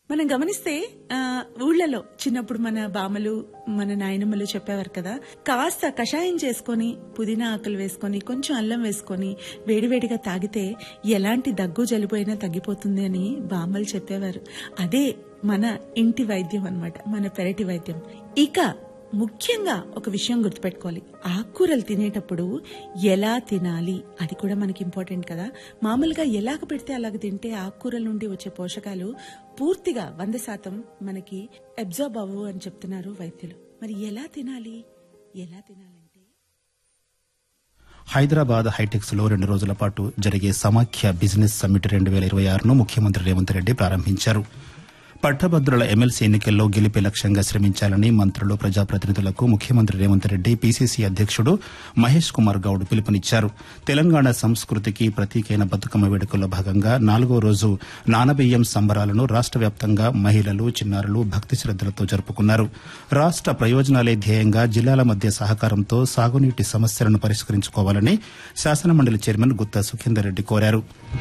మనం గమనిస్తే ఆ, ఊళ్ళలో చిన్నప్పుడు మన బామ్మలు మన నాయనమ్మలు చెప్పేవారు కదా కాస్త కషాయం చేసుకొని పుదీనా ఆకులు వేసుకొని కొంచెం అల్లం వేసుకొని వేడివేడిగా తాగితే ఎలాంటి దగ్గు జలుబు అయినా తగ్గిపోతుంది అని బామ్మలు చెప్పేవారు అదే మన ఇంటి వైద్యం అన్నమాట మన పెరటి వైద్యం ఇక ముఖ్యంగా ఒక విషయం గుర్తుపెట్టుకోవాలి ఆకుకూరలు తినేటప్పుడు ఎలా తినాలి అది కూడా మనకి ఇంపార్టెంట్ కదా మామూలుగా ఎలాగ పెడితే అలాగ తింటే ఆకుకూరల నుండి వచ్చే పోషకాలు పూర్తిగా వంద శాతం మనకి అబ్జార్బ్ అవ్వవు అని చెప్తున్నారు వైద్యులు మరి ఎలా తినాలి ఎలా తినాలంటే హైదరాబాద్ హైటెక్స్ లో రెండు రోజుల పాటు జరిగే సమాఖ్య బిజినెస్ సమ్మిట్ రెండు వేల ఇరవై ఆరును ముఖ్యమంత్రి రేవంత్ రెడ్డి ప్రారంభించారు పట్టభద్రుల ఎమ్మెల్సీ ఎన్నికల్లో గెలిపే లక్ష్యంగా శ్రమించాలని మంత్రులు ప్రజాప్రతినిధులకు ముఖ్యమంత్రి రేవంత్ రెడ్డి పీసీసీ అధ్యక్షుడు మహేష్ కుమార్ గౌడ్ పిలుపునిచ్చారు తెలంగాణ సంస్కృతికి ప్రతీకైన బతుకమ్మ వేడుకల్లో భాగంగా నాలుగో రోజు నానబియ్యం సంబరాలను రాష్ట వ్యాప్తంగా మహిళలు చిన్నారులు భక్తి శ్రద్దలతో జరుపుకున్నారు రాష్ట ప్రయోజనాలే ధ్యేయంగా జిల్లాల మధ్య సహకారంతో సాగునీటి సమస్యలను పరిష్కరించుకోవాలని శాసనమండలి చైర్మన్ గుత్తా సుఖేందర్ రెడ్డి కోరారు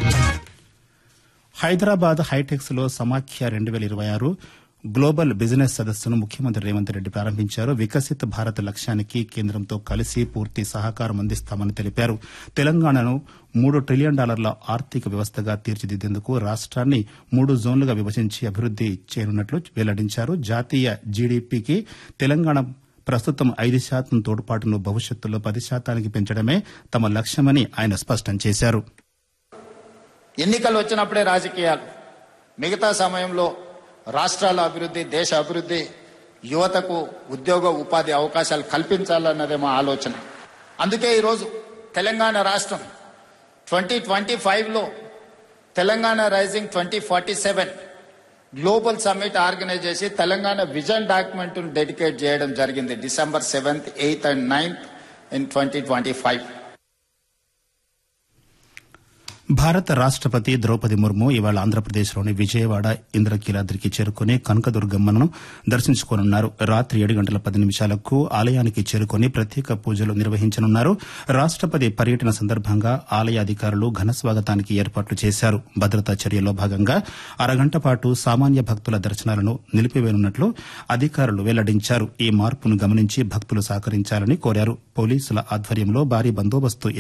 హైదరాబాద్ హైటెక్స్ లో సమాఖ్య రెండు వేల ఇరవై ఆరు గ్లోబల్ బిజినెస్ సదస్సును ముఖ్యమంత్రి రేవంత్ రెడ్డి ప్రారంభించారు వికసిత్ భారత్ లక్ష్యానికి కేంద్రంతో కలిసి పూర్తి సహకారం అందిస్తామని తెలిపారు తెలంగాణను మూడు ట్రిలియన్ డాలర్ల ఆర్థిక వ్యవస్థగా తీర్చిదిద్దేందుకు రాష్ట్రాన్ని మూడు జోన్లుగా విభజించి అభివృద్ది చేయనున్నట్లు వెల్లడించారు జాతీయ జీడీపీకి తెలంగాణ ప్రస్తుతం ఐదు శాతం తోడ్పాటును భవిష్యత్తులో పది శాతానికి పెంచడమే తమ లక్ష్యమని ఆయన స్పష్టం చేశారు ఎన్నికలు వచ్చినప్పుడే రాజకీయాలు మిగతా సమయంలో రాష్ట్రాల అభివృద్ధి దేశ అభివృద్ధి యువతకు ఉద్యోగ ఉపాధి అవకాశాలు కల్పించాలన్నదే మా ఆలోచన అందుకే ఈరోజు తెలంగాణ రాష్ట్రం ట్వంటీ ట్వంటీ ఫైవ్లో Telangana rising twenty forty seven global summit organise చేసి తెలంగాణ విజన్ డాక్యుమెంట్ డెడికేట్ చేయడం జరిగింది December seventh eighth and ninth in twenty twenty five భారత రాష్టపతి ద్రౌపది ముర్ము ఇవాళ ఆంధ్రప్రదేశ్లోని విజయవాడ ఇంద్రకీలాద్రికి చేరుకుని కనకదుర్గమ్మను దర్శించుకోనున్నారు రాత్రి ఏడు గంటల పది నిమిషాలకు ఆలయానికి చేరుకుని ప్రత్యేక పూజలు నిర్వహించనున్నారు రాష్టపతి పర్యటన సందర్భంగా ఆలయ అధికారులు ఘన స్వాగతానికి ఏర్పాట్లు చేశారు భద్రతా చర్యల్లో భాగంగా అరగంట పాటు సామాన్య భక్తుల దర్శనాలను నిలిపివేయనున్నట్లు అధికారులు వెల్లడించారు ఈ మార్పును గమనించి భక్తులు సహకరించాలని కోరారు పోలీసుల ఆధ్వర్యంలో భారీ బందోబస్తు